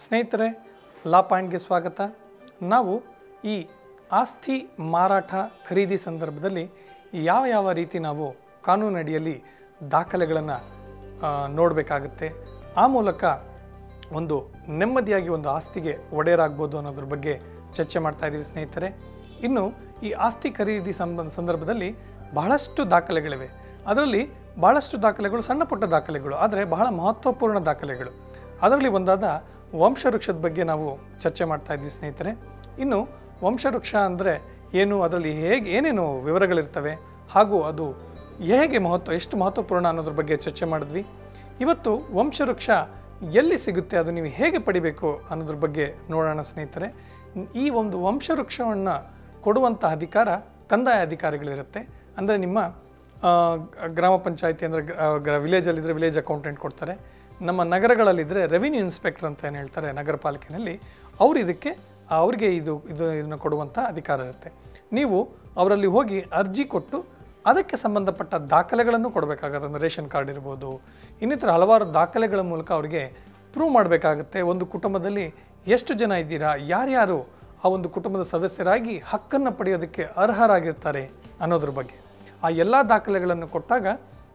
ಸ್ನೇಹಿತರೆ ಲಾ ಪಾಯಿಂಟ್ಗೆ ಸ್ವಾಗತ ನಾವು ಈ ಆಸ್ತಿ ಮಾರಾಟ ಖರೀದಿ ಸಂದರ್ಭದಲ್ಲಿ ಯಾವ ಯಾವ ರೀತಿ ನಾವು ಕಾನೂನಡಿಯಲ್ಲಿ ದಾಖಲೆಗಳನ್ನು ನೋಡಬೇಕಾಗುತ್ತೆ ಆ ಮೂಲಕ ಒಂದು ನೆಮ್ಮದಿಯಾಗಿ ಒಂದು ಆಸ್ತಿಗೆ ಒಡೆಯರಾಗ್ಬೋದು ಅನ್ನೋದ್ರ ಬಗ್ಗೆ ಚರ್ಚೆ ಮಾಡ್ತಾ ಇದ್ದೀವಿ ಸ್ನೇಹಿತರೆ ಇನ್ನು ಈ ಆಸ್ತಿ ಖರೀದಿ ಸಂಬಂಧ ಸಂದರ್ಭದಲ್ಲಿ ಬಹಳಷ್ಟು ದಾಖಲೆಗಳಿವೆ ಅದರಲ್ಲಿ ಬಹಳಷ್ಟು ದಾಖಲೆಗಳು ಸಣ್ಣ ಪುಟ್ಟ ದಾಖಲೆಗಳು ಆದರೆ ಬಹಳ ಮಹತ್ವಪೂರ್ಣ ದಾಖಲೆಗಳು ಅದರಲ್ಲಿ ಒಂದಾದ ವಂಶವೃಕ್ಷದ ಬಗ್ಗೆ ನಾವು ಚರ್ಚೆ ಮಾಡ್ತಾ ಇದ್ವಿ ಸ್ನೇಹಿತರೆ ಇನ್ನು ವಂಶವೃಕ್ಷ ಅಂದರೆ ಏನು ಅದರಲ್ಲಿ ಹೇಗೆ ಏನೇನು ವಿವರಗಳಿರ್ತವೆ ಹಾಗೂ ಅದು ಹೇಗೆ ಮಹತ್ವ ಎಷ್ಟು ಮಹತ್ವಪೂರ್ಣ ಅನ್ನೋದ್ರ ಬಗ್ಗೆ ಚರ್ಚೆ ಮಾಡಿದ್ವಿ ಇವತ್ತು ವಂಶವೃಕ್ಷ ಎಲ್ಲಿ ಸಿಗುತ್ತೆ ಅದು ನೀವು ಹೇಗೆ ಪಡಿಬೇಕು ಅನ್ನೋದ್ರ ಬಗ್ಗೆ ನೋಡೋಣ ಸ್ನೇಹಿತರೆ ಈ ಒಂದು ವಂಶವೃಕ್ಷವನ್ನು ಕೊಡುವಂಥ ಅಧಿಕಾರ ಕಂದಾಯ ಅಧಿಕಾರಿಗಳಿರುತ್ತೆ ಅಂದರೆ ನಿಮ್ಮ ಆ, ಗ್ರಾಮ ಪಂಚಾಯತಿ ಅಂದರೆ ವಿಲೇಜಲ್ಲಿದ್ದರೆ ವಿಲೇಜ್ ಅಕೌಂಟೆಂಟ್ ಕೊಡ್ತಾರೆ ನಮ್ಮ ನಗರಗಳಲ್ಲಿದ್ದರೆ ರೆವಿನ್ಯೂ ಇನ್ಸ್ಪೆಕ್ಟರ್ ಅಂತ ಏನು ಹೇಳ್ತಾರೆ ನಗರ ಪಾಲಿಕೆಯಲ್ಲಿ ಅವರು ಇದಕ್ಕೆ ಅವರಿಗೆ ಇದು ಇದು ಇದನ್ನು ಕೊಡುವಂಥ ಅಧಿಕಾರ ಇರುತ್ತೆ ನೀವು ಅವರಲ್ಲಿ ಹೋಗಿ ಅರ್ಜಿ ಕೊಟ್ಟು ಅದಕ್ಕೆ ಸಂಬಂಧಪಟ್ಟ ದಾಖಲೆಗಳನ್ನು ಕೊಡಬೇಕಾಗತ್ತೆ ಅಂದರೆ ರೇಷನ್ ಕಾರ್ಡ್ ಇರ್ಬೋದು ಇನ್ನಿತರ ಹಲವಾರು ದಾಖಲೆಗಳ ಮೂಲಕ ಅವರಿಗೆ ಪ್ರೂವ್ ಮಾಡಬೇಕಾಗುತ್ತೆ ಒಂದು ಕುಟುಂಬದಲ್ಲಿ ಎಷ್ಟು ಜನ ಇದ್ದೀರಾ ಯಾರ್ಯಾರು ಆ ಒಂದು ಕುಟುಂಬದ ಸದಸ್ಯರಾಗಿ ಹಕ್ಕನ್ನು ಪಡೆಯೋದಕ್ಕೆ ಅರ್ಹರಾಗಿರ್ತಾರೆ ಅನ್ನೋದ್ರ ಬಗ್ಗೆ ಆ ಎಲ್ಲ ದಾಖಲೆಗಳನ್ನು ಕೊಟ್ಟಾಗ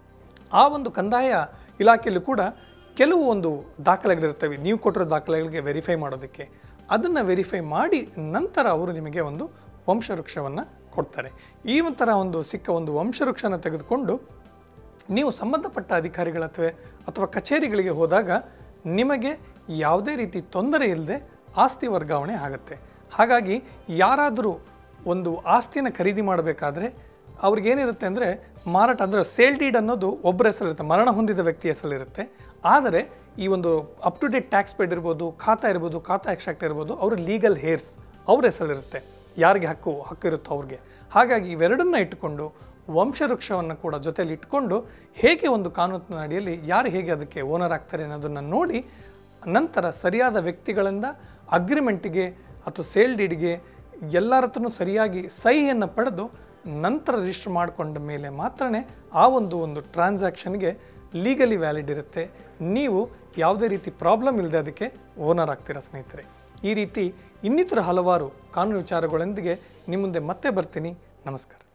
ಆ ಒಂದು ಕಂದಾಯ ಇಲಾಖೆಯಲ್ಲೂ ಕೂಡ ಕೆಲವು ಒಂದು ದಾಖಲೆಗಳಿರ್ತವೆ ನೀವು ಕೊಟ್ಟಿರೋ ದಾಖಲೆಗಳಿಗೆ ವೆರಿಫೈ ಮಾಡೋದಕ್ಕೆ ಅದನ್ನು ವೆರಿಫೈ ಮಾಡಿ ನಂತರ ಅವರು ನಿಮಗೆ ಒಂದು ವಂಶವೃಕ್ಷವನ್ನು ಕೊಡ್ತಾರೆ ಈ ಒಂಥರ ಒಂದು ಸಿಕ್ಕ ಒಂದು ವಂಶವೃಕ್ಷನ ತೆಗೆದುಕೊಂಡು ನೀವು ಸಂಬಂಧಪಟ್ಟ ಅಧಿಕಾರಿಗಳ ಅಥವಾ ಅಥವಾ ಕಚೇರಿಗಳಿಗೆ ಹೋದಾಗ ನಿಮಗೆ ಯಾವುದೇ ರೀತಿ ತೊಂದರೆ ಇಲ್ಲದೆ ಆಸ್ತಿ ವರ್ಗಾವಣೆ ಆಗುತ್ತೆ ಹಾಗಾಗಿ ಯಾರಾದರೂ ಒಂದು ಆಸ್ತಿನ ಖರೀದಿ ಮಾಡಬೇಕಾದ್ರೆ ಅವ್ರಿಗೇನಿರುತ್ತೆ ಅಂದರೆ ಮಾರಾಟ ಅಂದರೆ ಸೇಲ್ ಡೀಡ್ ಅನ್ನೋದು ಒಬ್ಬರ ಹೆಸರಿರುತ್ತೆ ಮರಣ ಹೊಂದಿದ ವ್ಯಕ್ತಿ ಹೆಸರಿರುತ್ತೆ ಆದರೆ ಈ ಒಂದು up to date tax paid ಇರ್ಬೋದು ಖಾತಾ ಇರ್ಬೋದು ಖಾತಾ ಎಕ್ಸ್ಟ್ರಾಕ್ಟ್ ಇರ್ಬೋದು ಅವ್ರ ಲೀಗಲ್ ಹೇರ್ಸ್ ಅವ್ರ ಹೆಸರಿರುತ್ತೆ ಯಾರಿಗೆ ಹಕ್ಕು ಹಕ್ಕು ಇರುತ್ತೋ ಅವ್ರಿಗೆ ಹಾಗಾಗಿ ಇವೆರಡನ್ನ ಇಟ್ಟುಕೊಂಡು ವಂಶವೃಕ್ಷವನ್ನು ಕೂಡ ಜೊತೆಯಲ್ಲಿ ಇಟ್ಕೊಂಡು ಹೇಗೆ ಒಂದು ಕಾನೂನಿನ ಅಡಿಯಲ್ಲಿ ಯಾರು ಹೇಗೆ ಅದಕ್ಕೆ ಓನರ್ ಆಗ್ತಾರೆ ಅನ್ನೋದನ್ನು ನೋಡಿ ನಂತರ ಸರಿಯಾದ ವ್ಯಕ್ತಿಗಳಿಂದ ಅಗ್ರಿಮೆಂಟಿಗೆ ಅಥವಾ ಸೇಲ್ ಡೀಡ್ಗೆ ಎಲ್ಲರ ಹತ್ರನೂ ಸರಿಯಾಗಿ ಸಹಿಯನ್ನು ಪಡೆದು ನಂತರ ರಿಜಿಸ್ಟರ್ ಮಾಡಿಕೊಂಡ ಮೇಲೆ ಮಾತ್ರನೇ ಆ ಒಂದು ಒಂದು ಟ್ರಾನ್ಸಾಕ್ಷನ್ಗೆ ಲೀಗಲಿ ವ್ಯಾಲಿಡ್ ಇರುತ್ತೆ ನೀವು ಯಾವುದೇ ರೀತಿ ಪ್ರಾಬ್ಲಮ್ ಇಲ್ಲದೆ ಅದಕ್ಕೆ ಓನರ್ ಆಗ್ತೀರಾ ಸ್ನೇಹಿತರೆ ಈ ರೀತಿ ಇನ್ನಿತರ ಹಲವಾರು ಕಾನೂನು ವಿಚಾರಗಳೊಂದಿಗೆ ನಿಮ್ಮ ಮುಂದೆ ಮತ್ತೆ ಬರ್ತೀನಿ ನಮಸ್ಕಾರ